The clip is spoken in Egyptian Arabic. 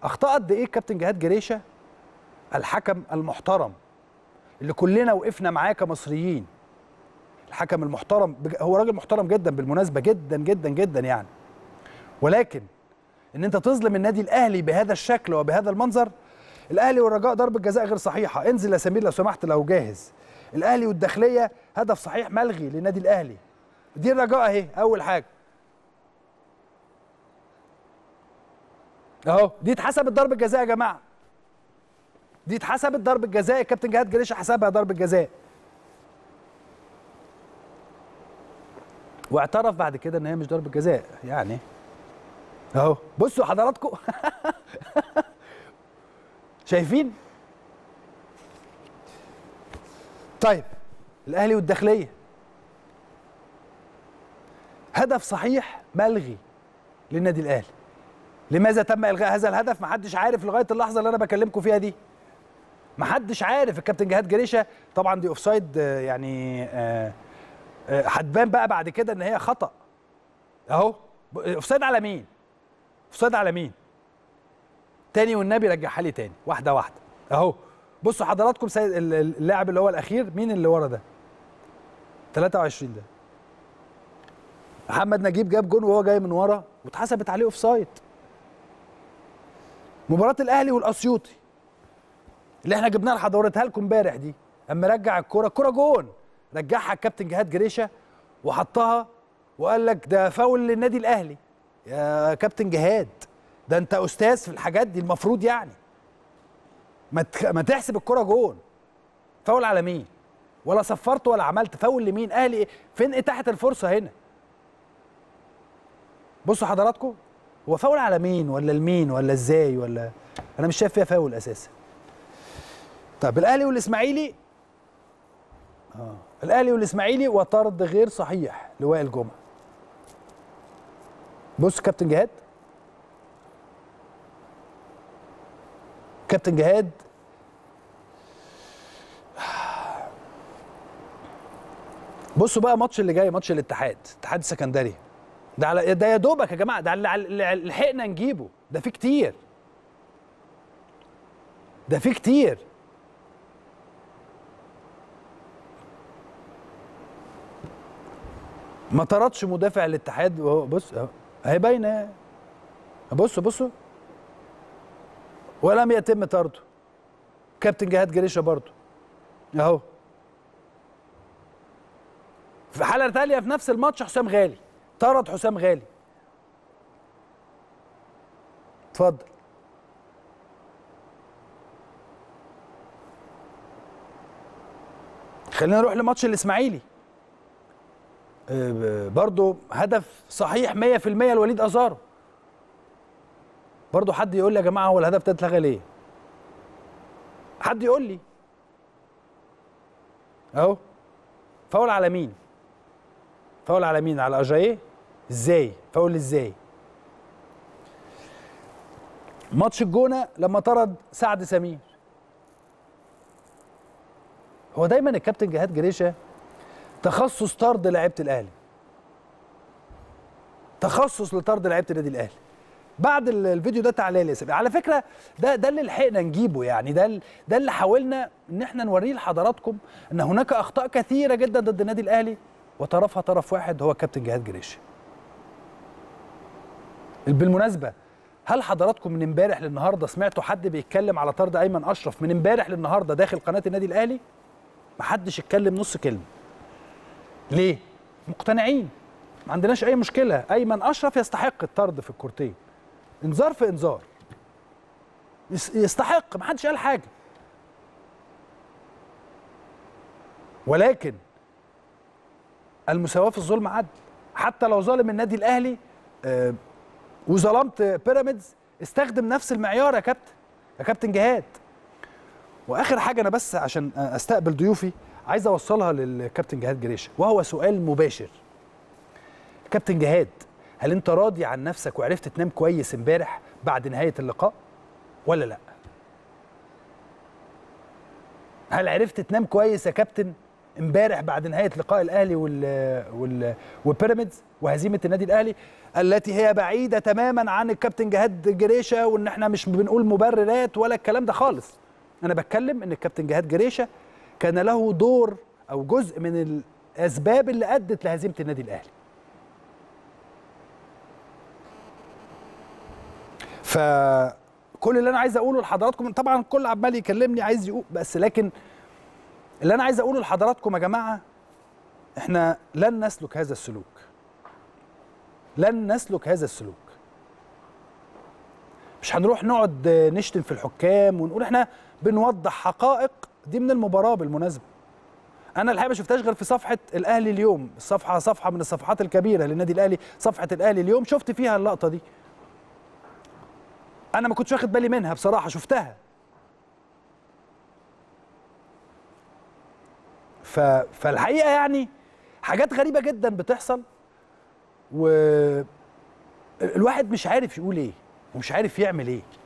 اخطاء قد ايه كابتن جهاد جريشه الحكم المحترم اللي كلنا وقفنا معاه كمصريين الحكم المحترم بج- هو راجل محترم جدا بالمناسبه جدا جدا جدا يعني ولكن ان انت تظلم النادي الاهلي بهذا الشكل وبهذا المنظر الاهلي والرجاء ضربه جزاء غير صحيحه انزل يا سمير لو سمحت لو جاهز الاهلي والداخليه هدف صحيح ملغي للنادي الاهلي دي الرجاء اهي اول حاجه اهو دي اتحسبت ضربه جزاء يا جماعه دي اتحسبت ضربه جزاء الكابتن جهاد جريشه حسبها ضربه جزاء واعترف بعد كده ان هي مش ضربه جزاء يعني اهو بصوا حضراتكم شايفين طيب الاهلي والداخليه هدف صحيح ملغي للنادي الاهلي لماذا تم الغاء هذا الهدف محدش عارف لغايه اللحظه اللي انا بكلمكم فيها دي محدش عارف الكابتن جهاد جريشه طبعا دي اوفسايد آه، يعني آه، آه، هتبان بقى بعد كده ان هي خطا اهو ب- اوفسايد على مين اوفسايد على مين تاني والنبي رجعها لي تاني واحده واحده اهو بصوا حضراتكم سيد ال- ال- اللاعب اللي هو الاخير مين اللي ورا ده 23 ده محمد نجيب جاب جون وهو جاي من ورا واتحسبت عليه اوفسايد مباراه الاهلي والاسيوطي اللي احنا جبناها لحضرتها لكم امبارح دي اما رجع الكوره الكوره جون رجعها الكابتن جهاد جريشه وحطها وقال لك ده فاول للنادي الاهلي يا كابتن جهاد ده انت استاذ في الحاجات دي المفروض يعني ما تخ... ما تحسب الكوره جون فاول على مين ولا صفرت ولا عملت فاول لمين اهلي إيه؟ فين اتاحه الفرصه هنا بصوا حضراتكم هو فاول على مين ولا لمين ولا ازاي ولا انا مش شايف فيها فاول اساسا طب الاهلي والاسماعيلي اه الاهلي والاسماعيلي وطرد غير صحيح لوائل جمعه بص كابتن جهاد كابتن جهاد بصوا بقى ماتش اللي جاي ماتش الاتحاد اتحاد السكندري ده على ده يا دوبك يا جماعه ده على اللي لحقنا نجيبه ده في كتير ده في كتير ما طردش مدافع الاتحاد وهو بص اهو اهي باينه بصوا بصوا ولم يتم طرده كابتن جهاد جريشه برضه اهو في حاله تانية في نفس الماتش حسام غالي طرد حسام غالي اتفضل خلينا نروح لماتش الاسماعيلي آه، برضو هدف صحيح 100% لوليد ازارو برضو حد يقول لي يا جماعه هو الهدف ده اتلغى ليه حد يقول لي اهو فاول على مين فاول على مين على اجاييه ازاي فاول ازاي ماتش الجونه لما طرد سعد سمير هو دايما الكابتن جهاد جريشه تخصص طرد لعيبه الاهلي تخصص لطرد لعيبه النادي الاهلي بعد ال- الفيديو ده تعالى لي يا سيدي على فكره ده ده اللي لحقنا نجيبه يعني ده ال- ده اللي حاولنا ان احنا نوريه لحضراتكم ان هناك اخطاء كثيره جدا ضد النادي الاهلي وطرفها طرف واحد هو كابتن جهاد جريشه بالمناسبه هل حضراتكم من امبارح للنهارده سمعتوا حد بيتكلم على طرد ايمن اشرف من امبارح للنهارده داخل قناه النادي الاهلي محدش اتكلم نص كلمه ليه مقتنعين ما عندناش اي مشكله ايمن اشرف يستحق الطرد في الكورتين انذار في انذار يس- يستحق ما حدش قال حاجه ولكن المساواه في الظلم عدل حتى لو ظالم النادي الاهلي آه، وظلمت بيراميدز استخدم نفس المعيار يا كابتن يا كابتن جهاد واخر حاجه انا بس عشان استقبل ضيوفي عايز اوصلها للكابتن جهاد جريشه وهو سؤال مباشر كابتن جهاد هل انت راضي عن نفسك وعرفت تنام كويس امبارح بعد نهايه اللقاء ولا لا هل عرفت تنام كويس يا كابتن امبارح بعد نهايه لقاء الاهلي وال وال وبيراميدز وهزيمه النادي الاهلي التي هي بعيده تماما عن الكابتن جهاد جريشه وان احنا مش بنقول مبررات ولا الكلام ده خالص انا بتكلم ان الكابتن جهاد جريشه كان له دور او جزء من الاسباب اللي ادت لهزيمه النادي الاهلي فكل اللي انا عايز اقوله لحضراتكم طبعا الكل عمال يكلمني عايز يقول بس لكن اللي انا عايز اقوله لحضراتكم يا جماعه احنا لن نسلك هذا السلوك لن نسلك هذا السلوك مش هنروح نقعد نشتم في الحكام ونقول احنا بنوضح حقائق دي من المباراه بالمناسبه انا الحقيقه ما شفتهاش غير في صفحه الاهلي اليوم الصفحه صفحه من الصفحات الكبيره للنادي الاهلي صفحه الاهلي اليوم شفت فيها اللقطه دي انا ما كنتش واخد بالي منها بصراحه شفتها ف... فالحقيقه يعني حاجات غريبه جدا بتحصل و الواحد مش عارف يقول ايه ومش عارف يعمل ايه